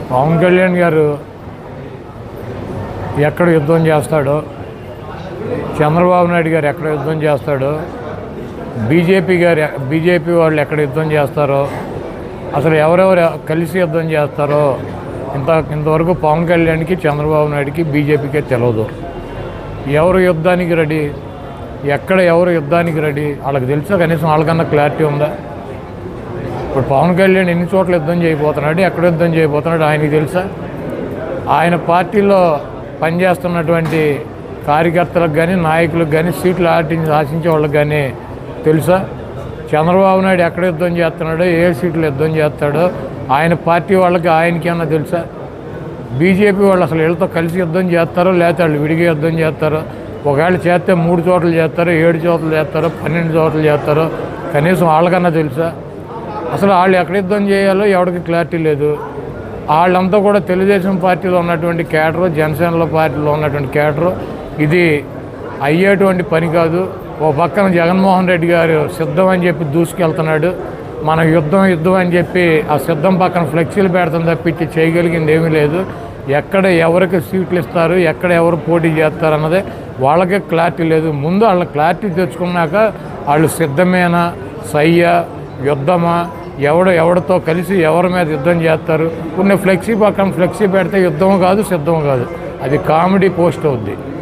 పవన్ కళ్యాణ్ గారు ఎక్కడ యుద్ధం చేస్తాడో చంద్రబాబు నాయుడు గారు ఎక్కడ యుద్ధం చేస్తాడో బీజేపీ గారు బీజేపీ వాళ్ళు ఎక్కడ యుద్ధం చేస్తారో అసలు ఎవరెవరు కలిసి యుద్ధం చేస్తారో ఇంత ఇంతవరకు పవన్ కళ్యాణ్కి చంద్రబాబు నాయుడుకి బీజేపీకే తెలియదు ఎవరు యుద్ధానికి రెడీ ఎక్కడ ఎవరు యుద్ధానికి రెడీ వాళ్ళకి తెలుసా కనీసం వాళ్ళకన్నా క్లారిటీ ఉందా ఇప్పుడు పవన్ కళ్యాణ్ ఎన్ని చోట్ల యుద్ధం చేయబోతున్నాడు ఎక్కడ యుద్ధం చేయబోతున్నాడు ఆయనకి తెలుసా ఆయన పార్టీలో పనిచేస్తున్నటువంటి కార్యకర్తలకు కానీ నాయకులకు కానీ సీట్లు ఆశించి ఆశించే వాళ్ళకి కానీ తెలుసా చంద్రబాబు నాయుడు ఎక్కడ యుద్ధం చేస్తున్నాడో ఏ సీట్లు యుద్ధం చేస్తాడో ఆయన పార్టీ వాళ్ళకి ఆయనకి అన్నా తెలుసా బీజేపీ వాళ్ళు అసలు వీళ్ళతో కలిసి యుద్ధం చేస్తారో లేకపోతే వాళ్ళు విడిగా యుద్ధం చేస్తారో ఒకవేళ చేస్తే మూడు చోట్ల చేస్తారో ఏడు చోట్ల చేస్తారో పన్నెండు చోట్ల చేస్తారో కనీసం వాళ్ళకన్నా తెలుసా అసలు వాళ్ళు ఎక్కడ యుద్ధం చేయాలో ఎవరికి క్లారిటీ లేదు వాళ్ళంతా కూడా తెలుగుదేశం పార్టీలో ఉన్నటువంటి కేటరు జనసేనలో పార్టీలో ఉన్నటువంటి కేటరు ఇది అయ్యేటువంటి పని కాదు ఓ పక్కన జగన్మోహన్ రెడ్డి గారు సిద్ధం అని చెప్పి దూసుకెళ్తున్నాడు మన యుద్ధం యుద్ధం అని చెప్పి ఆ సిద్ధం పక్కన ఫ్లెక్సీలు పెడతాం తప్పించి చేయగలిగింది ఏమీ లేదు ఎక్కడ ఎవరికి సీట్లు ఇస్తారు ఎక్కడ ఎవరు పోటీ చేస్తారు అన్నదే వాళ్ళకే క్లారిటీ లేదు ముందు వాళ్ళ క్లారిటీ తెచ్చుకున్నాక వాళ్ళు సిద్ధమేనా సయ్యా యుద్ధమా ఎవడు ఎవరితో కలిసి ఎవరి మీద యుద్ధం చేస్తారు కొన్ని ఫ్లెక్సీ పక్కన ఫ్లెక్సీ పెడితే యుద్ధం కాదు సిద్ధం కాదు అది కామెడీ పోస్ట్ అవుద్ది